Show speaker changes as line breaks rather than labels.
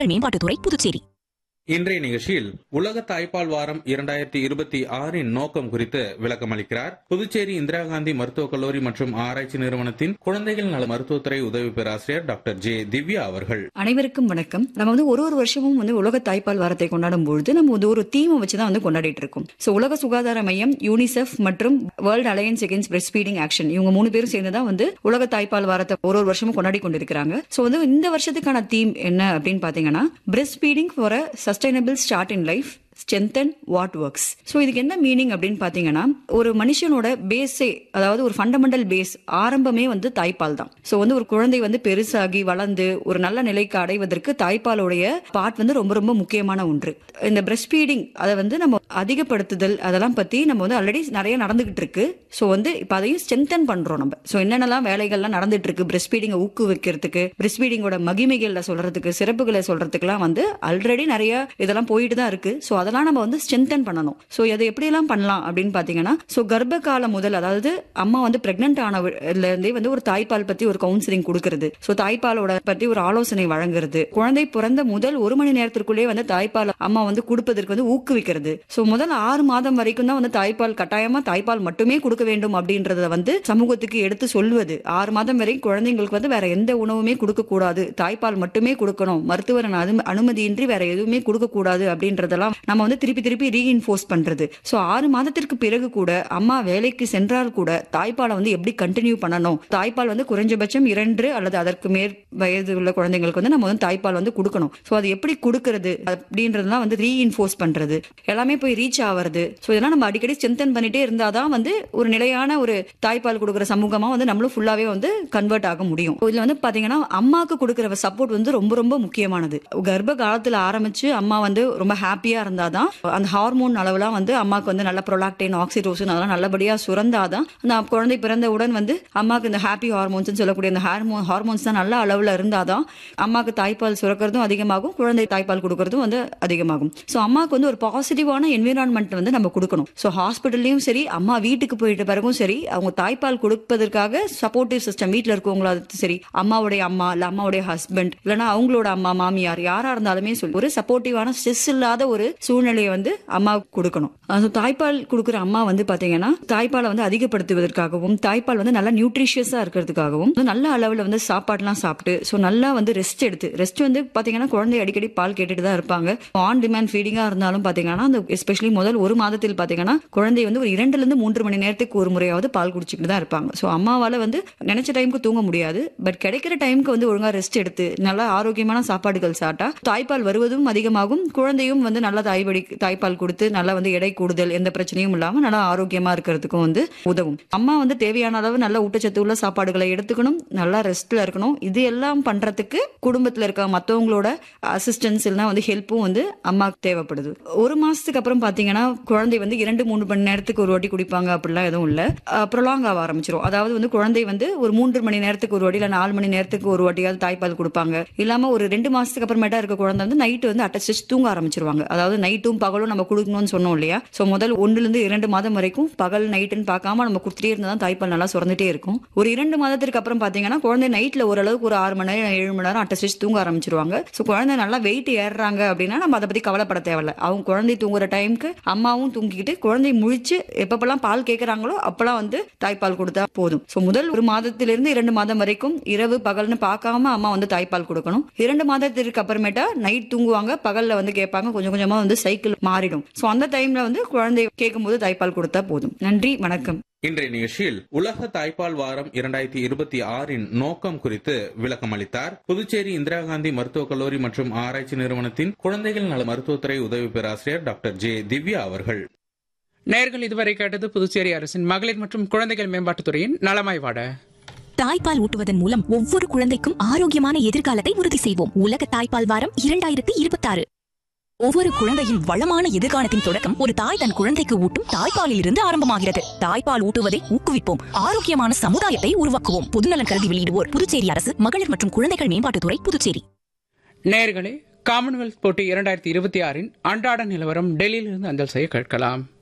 மேம்பாட்டுத்துறை புதுச்சேரி
இன்றைய நிகழ்ச்சியில் உலக தாய்ப்பால் வாரம் இரண்டாயிரத்தி இருபத்தி ஆறின் நோக்கம் குறித்து விளக்கமளிக்கிறார் புதுச்சேரி இந்திரா காந்தி மருத்துவக் கல்லூரி மற்றும் ஆராய்ச்சி நிறுவனத்தின் குழந்தைகள் நல மருத்துவத்துறை உதவி பேராசிரியர் டாக்டர் ஜே திவ்யா அவர்கள்
அனைவருக்கும் வணக்கம் நம்ம வந்து ஒரு ஒரு வருஷமும் வந்து உலக தாய்ப்பால் வாரத்தை கொண்டாடும் பொழுது நம்ம வந்து ஒரு தீமை வச்சு தான் வந்து கொண்டாடிட்டு இருக்கோம் ஸோ உலக சுகாதார மையம் யூனிசெஃப் மற்றும் world alliance against breastfeeding action இவங்க மூணு பேரும் சேர்ந்து தான் வந்து உலக தாய்ப்பால் வாரத்தை ஒரு ஒரு வருஷமும் கொண்டாடி கொண்டிருக்கிறாங்க ஸோ வந்து இந்த வருஷத்துக்கான தீம் என்ன அப்படின்னு பாத்தீங்கன்னா breastfeeding for a sustainable start in life strengthen what works so இதுக்கு என்ன மீனிங் அப்படின்னு பார்த்தீங்கன்னா ஒரு மனுஷனோட பேஸே அதாவது ஒரு ஃபண்டமெண்டல் பேஸ் ஆரம்பமே வந்து தாய்ப்பால் தான் ஸோ வந்து ஒரு குழந்தை வந்து பெருசாகி வளர்ந்து ஒரு நல்ல நிலைக்கு அடைவதற்கு தாய்ப்பாலுடைய பார்ட் வந்து ரொம்ப ரொம்ப முக்கியமான ஒன்று இந்த பிரஸ்ட் ஃபீடிங் அதை வந்து நம்ம அதிகப்படுத்துதல் அதெல்லாம் பற்றி நம்ம வந்து ஆல்ரெடி நிறைய நடந்துகிட்டு இருக்கு ஸோ வந்து இப்போ அதையும் ஸ்ட்ரென்தன் பண்ணுறோம் நம்ம ஸோ என்னென்னலாம் வேலைகள்லாம் நடந்துட்டு இருக்கு பிரஸ்ட் ஃபீடிங்கை ஊக்குவிக்கிறதுக்கு பிரஸ்ட் ஃபீடிங்கோட மகிமைகளை சொல்றதுக்கு சிறப்புகளை சொல்றதுக்குலாம் வந்து ஆல்ரெடி நிறைய இதெல்லாம் போயிட்டு தான் இருக்கு ஸோ அதெல்லாம் நம்ம வந்து ஸ்ட்ரென்தன் பண்ணணும் ஸோ அதை எப்படியெல்லாம் பண்ணலாம் அப்படின்னு பார்த்தீங்கன்னா ஸோ கர்ப்ப காலம் முதல் அதாவது அம்மா வந்து பிரெக்னென்ட் ஆனதுலேருந்தே வந்து ஒரு தாய்ப்பால் பற்றி ஒரு கவுன்சிலிங் கொடுக்கறது ஸோ தாய்ப்பாலோட பற்றி ஒரு ஆலோசனை வழங்குறது குழந்தை பிறந்த முதல் ஒரு மணி நேரத்திற்குள்ளே வந்து தாய்ப்பால் அம்மா வந்து கொடுப்பதற்கு வந்து ஊக்குவிக்கிறது ஸோ முதல் ஆறு மாதம் வரைக்கும் தான் வந்து தாய்ப்பால் கட்டாயமா தாய்ப்பால் மட்டுமே கொடுக்க வேண்டும் அப்படின்றத வந்து சமூகத்துக்கு எடுத்து சொல்வது ஆறு மாதம் வரை குழந்தைங்களுக்கு வந்து வேற எந்த உணவுமே கொடுக்க கூடாது தாய்ப்பால் மட்டுமே கொடுக்கணும் மருத்துவர் அனு- அனுமதியின்றி வேற எதுவுமே கொடுக்க கூடாது அப்படின்றதெல்லாம் நம்ம வந்து திருப்பி திருப்பி ரீஇன்ஃபோர்ஸ் பண்றது ஸோ ஆறு மாதத்திற்கு பிறகு கூட அம்மா வேலைக்கு சென்றால் கூட தாய்ப்பாலை வந்து எப்படி கண்டினியூ பண்ணணும் தாய்ப்பால் வந்து குறைஞ்சபட்சம் இரண்டு அல்லது அதற்கு மேற் வயது உள்ள குழந்தைங்களுக்கு வந்து நம்ம வந்து தாய்ப்பால் வந்து கொடுக்கணும் ஸோ அது எப்படி கொடுக்கறது அப்படின்றதெல்லாம் வந்து ரீஇன்ஃபோர்ஸ் பண்றது எல்லாமே போய் ரீச் ஆவறது ஸோ இதெல்லாம் நம்ம அடிக்கடி ஸ்ட்ரென்தன் பண்ணிட்டே இருந்தாதான் வந்து ஒரு நிலையான ஒரு தாய்ப்பால் கொடுக்குற சமூகமா வந்து நம்மளும் ஃபுல்லாவே வந்து கன்வெர்ட் ஆக முடியும் இதுல வந்து பாத்தீங்கன்னா அம்மாக்கு கொடுக்குற சப்போர்ட் வந்து ரொம்ப ரொம்ப முக்கியமானது கர்ப்ப காலத்துல ஆரம்பிச்சு அம்மா வந்து ரொம்ப ஹாப்பியா இருந்தாதான் அந்த ஹார்மோன் அளவுலாம் வந்து அம்மாக்கு வந்து நல்ல ப்ரொலாக்டின் ஆக்சிடோசின் அதெல்லாம் நல்லபடியா சுரந்தாதான் அந்த குழந்தை பிறந்தவுடன் வந்து அம்மாக்கு இந்த ஹாப்பி ஹார்மோன்ஸ் சொல்லக்கூடிய இந்த ஹார்மோன் ஹார்மோன்ஸ் தான் நல்ல அளவுல இருந்தாதான் அம்மாக்கு தாய்ப்பால் சுரக்கிறதும் அதிகமாகும் குழந்தை தாய்ப்பால் கொடுக்கறதும் வந்து அதிகமாகும் ஸோ அம்மாக்கு வந்து ஒரு பாசிட்டிவான என்விரான்மெண்ட் வந்து நம்ம கொடுக்கணும் ஸோ ஹாஸ்பிட்டல்லையும் சரி அம்மா வீட்டுக்கு போயிட்ட பிறகும் சரி அவங்க தாய்ப்பால் கொடுப்பதற்காக சப்போர்ட்டிவ் சிஸ்டம் வீட்டில் இருக்கவங்களாவது சரி அம்மாவுடைய அம்மா இல்ல அம்மாவுடைய ஹஸ்பண்ட் இல்லைன்னா அவங்களோட அம்மா மாமியார் யாரா இருந்தாலுமே சொல்லி ஒரு சப்போர்ட்டிவான ஸ்ட்ரெஸ் இல்லாத ஒரு சூழ்நிலையை வந்து அம்மாவுக்கு கொடுக்கணும் அது தாய்ப்பால் கொடுக்குற அம்மா வந்து பாத்தீங்கன்னா தாய்ப்பாலை வந்து அதிகப்படுத்துவதற்காகவும் தாய்ப்பால் வந்து நல்லா நியூட்ரிஷியஸா இருக்கிறதுக்காகவும் வந்து நல்ல அளவுல வந்து சாப்பாடுலாம் சாப்பிட்டு ஸோ நல்லா வந்து ரெஸ்ட் எடுத்து ரெஸ்ட் வந்து பாத்தீங்கன்னா குழந்தை அடிக்கடி பால் கேட்டுட்டு தான் இருப்பாங்க ஆன் டிமாண்ட் ஃபீடிங்கா இருந்தாலும் பாத்தீங்கன்னா அந்த எஸ்பெஷலி முதல் ஒரு மாதத்தில் பாத்தீங்கன்னா குழந்தை வந்து ஒரு இரண்டுல இருந்து மூன்று மணி நேரத்துக்கு ஒரு முறையாவது பால் குடிச்சிட்டு தான் இருப்பாங்க ஸோ அம்மாவால வந்து நினைச்ச டைமுக்கு தூங்க முடியாது பட் கிடைக்கிற டைமுக்கு வந்து ஒழுங்கா ரெஸ்ட் எடுத்து நல்லா ஆரோக்கியமான சாப்பாடுகள் சாப்பிட்டா தாய்ப்பால் வருவதும் அதிகமாகும் குழந்தையும் வந்து நல்லா தாய்வடி தாய்ப்பால் கொடுத்து நல்லா வந்து எடை கூடுதல் எந்த பிரச்சனையும் இல்லாம நல்லா ஆரோக்கியமா இருக்கிறதுக்கும் வந்து உதவும் அம்மா வந்து தேவையான அளவு நல்ல ஊட்டச்சத்து உள்ள சாப்பாடுகளை எடுத்துக்கணும் நல்லா ரெஸ்ட்ல இருக்கணும் இது எல்லாம் பண்றதுக்கு குடும்பத்துல இருக்க மத்தவங்களோட அசிஸ்டன்ஸ் இல்லைன்னா வந்து ஹெல்ப்பும் வந்து அம்மாக்கு தேவைப்படுது ஒரு மாசத்துக்கு அப்புறம் பாத்தீங்கன்னா குழந்தை வந்து இரண்டு மூணு மணி நேரத்துக்கு ஒரு வாட்டி குடிப்பாங்க அப்படிலாம் எதுவும் இல்ல ப்ரொலாங் ஆக ஆரம்பிச்சிரும் அதாவது வந்து குழந்தை வந்து ஒரு மூன்று மணி நேரத்துக்கு ஒரு வாட்டி இல்ல நாலு மணி நேரத்துக்கு ஒரு வாட்டியாவது தாய்ப்பால் கொடுப்பாங்க இல்லாம ஒரு ரெண்டு மாசத்துக்கு அப்புறமேட்டா இருக்க குழந்தை வந்து நைட்டு வந்து அட்டஸ்டிச் தூங்க ஆரம்பிச்சிருவாங்க அதாவது நைட்டும் பகலும் நம்ம கொடுக்கணும்னு சொன்னோம் இல்லையா சோ முதல் ஒண்ணுல இருந்து இரண்டு மாதம் வரைக்கும் பகல் நைட்டுன்னு பார்க்காம நம்ம கொடுத்துட்டே இருந்தா தான் தாய்ப்பால் நல்லா சுரந்துட்டே இருக்கும் ஒரு இரண்டு மாதத்திற்கு அப்புறம் பாத்தீங்கன்னா குழந்தை நைட்ல ஓரளவுக்கு ஒரு ஆறு மணி நேரம் ஏழு மணி நேரம் அட்டஸ்டிச் தூங்க ஆரம்பிச்சிருவாங்க சோ குழந்தை நல்லா வெயிட் ஏறுறாங்க அப்படின்னா நம்ம அதை பத்தி கவலைப்பட தேவையில்ல அவங்க குழந்தை தூங்குற டைமுக்கு அம்மாவும் தூங்கிக்கிட்டு குழந்தை முழிச்சு எப்பப்பெல்லாம் பால் கேட்கறாங்களோ அப்பெல்லாம் வந்து தாய்ப்பால் கொடுத்தா போதும் சோ முதல் ஒரு மாதத்திலிருந்து இரண்டு மாதம் வரைக்கும் இரவு பகல்னு பார்க்காம அம்மா வந்து தாய்ப்பால் கொடுக்கணும் இரண்டு மாதத்திற்கு அப்புறமேட்டா நைட் தூங்குவாங்க பகல்ல வந்து கேட்பாங்க கொஞ்சம் கொஞ்சமா வந்து சைக்கிள் மாறிடும் சோ அந்த டைம்ல வந்து குழந்தை கேட்கும்போது தாய்ப்பால் கொடுத்தா போதும் நன்றி வணக்கம்
இன்றைய நிகழ்ச்சியில் உலக தாய்ப்பால் வாரம் இரண்டாயிரத்தி இருபத்தி ஆறின் நோக்கம் குறித்து விளக்கமளித்தார் புதுச்சேரி இந்திரா காந்தி மருத்துவக் கல்லூரி மற்றும் ஆராய்ச்சி நிறுவனத்தின் குழந்தைகள் நல மருத்துவத்துறை உதவி பேராசிரியர் டாக்டர் ஜே திவ்யா அவர்கள்
நேர்கள் இதுவரை கேட்டது புதுச்சேரி அரசின் மகளிர் மற்றும் குழந்தைகள் மேம்பாட்டுத்துறையின் நலமாய் வாட
தாய்ப்பால் ஊட்டுவதன் மூலம் ஒவ்வொரு குழந்தைக்கும் ஆரோக்கியமான எதிர்காலத்தை உறுதி செய்வோம் உலக தாய்ப்பால் வாரம் இரண்டாயிரத்தி இருபத்தாறு ஒவ்வொரு குழந்தையின் வளமான எதிர்காலத்தின் தொடக்கம் ஒரு தாய் தன் குழந்தைக்கு ஊட்டும் தாய்ப்பாலில் இருந்து ஆரம்பமாகிறது தாய்ப்பால் ஊட்டுவதை ஊக்குவிப்போம் ஆரோக்கியமான சமுதாயத்தை உருவாக்குவோம் பொதுநலன் கருதி வெளியிடுவோர் புதுச்சேரி அரசு மகளிர் மற்றும் குழந்தைகள் மேம்பாட்டுத்துறை புதுச்சேரி
நேர்களே காமன்வெல்த் போட்டி இரண்டாயிரத்தி இருபத்தி ஆறின் அன்றாட நிலவரம் டெல்லியிலிருந்து அஞ்சல் செய்ய கேட்கலாம்